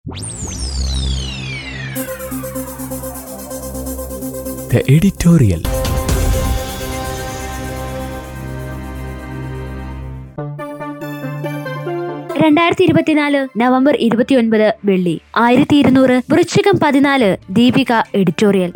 The editorial. രണ്ടായിരത്തി ഇരുപത്തിനാല് November ഇരുപത്തിയൊൻപത് വെള്ളി ആയിരത്തി ഇരുന്നൂറ് വൃശ്ചികം പതിനാല് ദീപിക എഡിറ്റോറിയൽ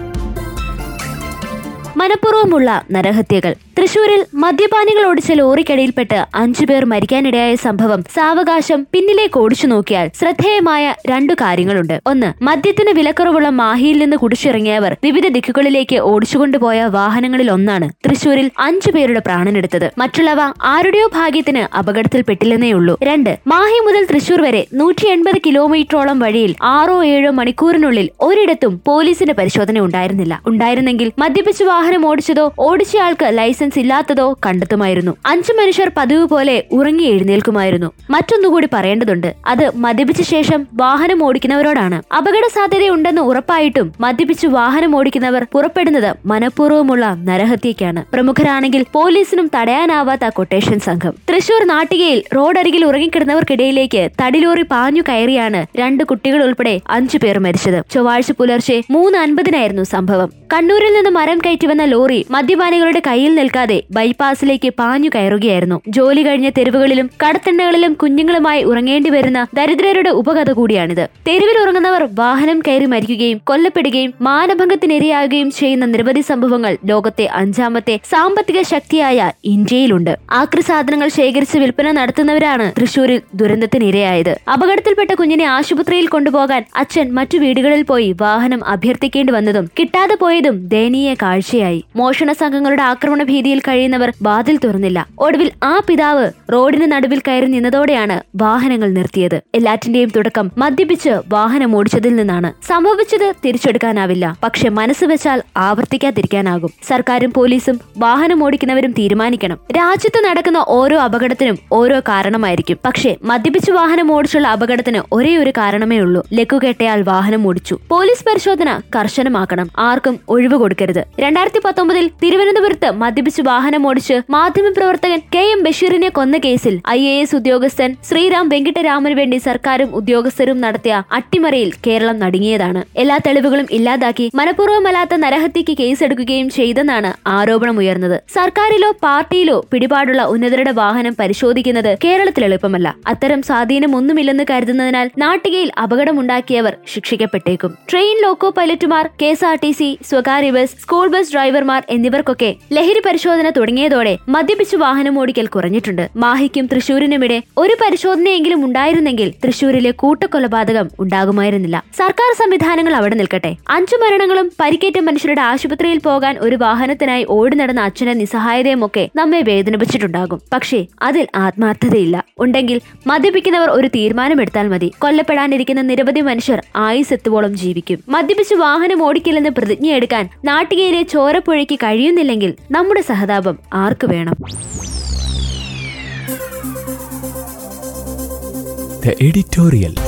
മനഃപൂർവ്വമുള്ള നരഹത്യകൾ തൃശൂരിൽ മദ്യപാനികൾ ഓടിച്ച ലോറിക്കടിയിൽപ്പെട്ട് അഞ്ചുപേർ മരിക്കാനിടയായ സംഭവം സാവകാശം പിന്നിലേക്ക് ഓടിച്ചു നോക്കിയാൽ ശ്രദ്ധേയമായ രണ്ടു കാര്യങ്ങളുണ്ട് ഒന്ന് മദ്യത്തിന് വിലക്കുറവുള്ള മാഹിയിൽ നിന്ന് കുടിച്ചിറങ്ങിയവർ വിവിധ ദിക്കുകളിലേക്ക് ഓടിച്ചുകൊണ്ടുപോയ വാഹനങ്ങളിൽ ഒന്നാണ് തൃശൂരിൽ അഞ്ചു പേരുടെ പ്രാണനെടുത്തത് മറ്റുള്ളവ ആരുടെയോ ഭാഗ്യത്തിന് അപകടത്തിൽപ്പെട്ടില്ലെന്നേ ഉള്ളൂ രണ്ട് മാഹി മുതൽ തൃശൂർ വരെ നൂറ്റി എൺപത് കിലോമീറ്ററോളം വഴിയിൽ ആറോ ഏഴോ മണിക്കൂറിനുള്ളിൽ ഒരിടത്തും പോലീസിന്റെ പരിശോധന ഉണ്ടായിരുന്നില്ല ഉണ്ടായിരുന്നെങ്കിൽ മദ്യപിച്ച് വാഹനം ഓടിച്ചതോ ഓടിച്ചയാൾക്ക് ലൈസൻസ് ഇല്ലാത്തതോ കണ്ടെത്തുമായിരുന്നു അഞ്ചു മനുഷ്യർ പതിവ് പോലെ ഉറങ്ങി എഴുന്നേൽക്കുമായിരുന്നു മറ്റൊന്നുകൂടി പറയേണ്ടതുണ്ട് അത് മദ്യപിച്ച ശേഷം വാഹനം ഓടിക്കുന്നവരോടാണ് അപകട സാധ്യതയുണ്ടെന്ന് ഉറപ്പായിട്ടും മദ്യപിച്ച് വാഹനം ഓടിക്കുന്നവർ പുറപ്പെടുന്നത് മനഃപൂർവ്വമുള്ള നരഹത്യക്കാണ് പ്രമുഖരാണെങ്കിൽ പോലീസിനും തടയാനാവാത്ത കൊട്ടേഷൻ സംഘം തൃശൂർ നാട്ടികയിൽ റോഡരികിൽ ഉറങ്ങിക്കിടന്നവർക്കിടയിലേക്ക് തടിലോറി പാഞ്ഞു കയറിയാണ് രണ്ട് കുട്ടികൾ ഉൾപ്പെടെ അഞ്ചു പേർ മരിച്ചത് ചൊവ്വാഴ്ച പുലർച്ചെ മൂന്ന് അൻപതിനായിരുന്നു സംഭവം കണ്ണൂരിൽ നിന്ന് മരം കയറ്റി വന്ന ലോറി മദ്യപാനികളുടെ കയ്യിൽ നിൽക്കാതെ ബൈപ്പാസിലേക്ക് പാഞ്ഞു കയറുകയായിരുന്നു ജോലി കഴിഞ്ഞ തെരുവുകളിലും കടത്തിണ്ണകളിലും കുഞ്ഞുങ്ങളുമായി ഉറങ്ങേണ്ടി വരുന്ന ദരിദ്രരുടെ ഉപകഥ കൂടിയാണിത് തെരുവിൽ ഉറങ്ങുന്നവർ വാഹനം കയറി മരിക്കുകയും കൊല്ലപ്പെടുകയും മാനഭംഗത്തിനിരയാകുകയും ചെയ്യുന്ന നിരവധി സംഭവങ്ങൾ ലോകത്തെ അഞ്ചാമത്തെ സാമ്പത്തിക ശക്തിയായ ഇന്ത്യയിലുണ്ട് ആക്രി സാധനങ്ങൾ ശേഖരിച്ച് വിൽപ്പന നടത്തുന്നവരാണ് തൃശൂരിൽ ദുരന്തത്തിനിരയായത് അപകടത്തിൽപ്പെട്ട കുഞ്ഞിനെ ആശുപത്രിയിൽ കൊണ്ടുപോകാൻ അച്ഛൻ മറ്റു വീടുകളിൽ പോയി വാഹനം അഭ്യർത്ഥിക്കേണ്ടി വന്നതും കിട്ടാതെ പോയതും ദയനീയ കാഴ്ചയായി മോഷണ സംഘങ്ങളുടെ ആക്രമണ ഭീതിയിൽ കഴിയുന്നവർ വാതിൽ തുറന്നില്ല ഒടുവിൽ ആ പിതാവ് റോഡിന് നടുവിൽ കയറി നിന്നതോടെയാണ് വാഹനങ്ങൾ നിർത്തിയത് എല്ലാറ്റിന്റെയും തുടക്കം മദ്യപിച്ച് വാഹനം ഓടിച്ചതിൽ നിന്നാണ് സംഭവിച്ചത് തിരിച്ചെടുക്കാനാവില്ല പക്ഷെ മനസ്സ് വെച്ചാൽ ആവർത്തിക്കാതിരിക്കാനാകും സർക്കാരും പോലീസും വാഹനം ഓടിക്കുന്നവരും തീരുമാനിക്കണം രാജ്യത്ത് നടക്കുന്ന ഓരോ അപകടത്തിനും ഓരോ കാരണമായിരിക്കും പക്ഷേ മദ്യപിച്ച് വാഹനം ഓടിച്ചുള്ള അപകടത്തിന് ഒരേ ഒരു കാരണമേ ഉള്ളൂ ലക്കു കെട്ടയാൽ വാഹനം ഓടിച്ചു പോലീസ് പരിശോധന കർശനമാക്കണം ആർക്കും ഒഴിവ് കൊടുക്കരുത് രണ്ടായിരത്തി പത്തൊമ്പതിൽ തിരുവനന്തപുരത്ത് മദ്യപിച്ച് വാഹനം ഓടിച്ച് മാധ്യമപ്രവർത്തകൻ കെ എം ബഷീറിനെ കൊന്ന കേസിൽ ഐ എ എസ് ഉദ്യോഗസ്ഥൻ ശ്രീറാം വെങ്കിട്ടരാമന് വേണ്ടി സർക്കാരും ഉദ്യോഗസ്ഥരും നടത്തിയ അട്ടിമറിയിൽ കേരളം നടുങ്ങിയതാണ് എല്ലാ തെളിവുകളും ഇല്ലാതാക്കി മനഃപൂർവ്വമല്ലാത്ത നരഹത്യക്ക് കേസെടുക്കുകയും ചെയ്തെന്നാണ് ആരോപണമുയർന്നത് സർക്കാരിലോ പാർട്ടിയിലോ പിടിപാടുള്ള ഉന്നതരുടെ വാഹനം പരിശോധിക്കുന്നത് കേരളത്തിൽ എളുപ്പമല്ല അത്തരം സ്വാധീനം ഒന്നുമില്ലെന്ന് കരുതുന്നതിനാൽ നാട്ടികയിൽ അപകടമുണ്ടാക്കിയവർ ശിക്ഷിക്കപ്പെട്ടേക്കും ട്രെയിൻ ലോക്കോ പൈലറ്റുമാർ K S R T C സ്വകാര്യ ബസ് സ്കൂൾ ബസ് ഡ്രൈവർമാർ എന്നിവർക്കൊക്കെ ലഹരി പരിശോധന തുടങ്ങിയതോടെ മദ്യപിച്ച് വാഹനം ഓടിക്കൽ കുറഞ്ഞിട്ടുണ്ട് മാഹിക്കും തൃശൂരിനുമിടെ ഒരു പരിശോധനയെങ്കിലും ഉണ്ടായിരുന്നെങ്കിൽ തൃശൂരിലെ കൂട്ടക്കൊലപാതകം ഉണ്ടാകുമായിരുന്നില്ല സർക്കാർ സംവിധാനങ്ങൾ അവിടെ നിൽക്കട്ടെ അഞ്ചു മരണങ്ങളും പരിക്കേറ്റ മനുഷ്യരുടെ ആശുപത്രിയിൽ പോകാൻ ഒരു വാഹനത്തിനായി ഓടി നടന്ന അച്ഛന്റെ നിസ്സഹായതയുമൊക്കെ നമ്മെ വേദനിപ്പിച്ചിട്ടുണ്ടാകും പക്ഷേ അതിൽ ആത്മാർത്ഥതയില്ല ഉണ്ടെങ്കിൽ മദ്യപിക്കുന്നവർ ഒരു തീരുമാനമെടുത്താൽ മതി കൊല്ലപ്പെടാനിരിക്കുന്ന നിരവധി മനുഷ്യർ ആയുസെത്തുവോളം ജീവിക്കും മദ്യപിച്ച് വാഹനം ഓടിക്കില്ലെന്ന് പ്രതിജ്ഞയെടുക്കാൻ നാട്ടികയിലെ ചോരപ്പുഴയ്ക്ക് കഴിയുന്നില്ലെങ്കിൽ നമ്മുടെ സഹതാപം ആർക്കു വേണം The editorial.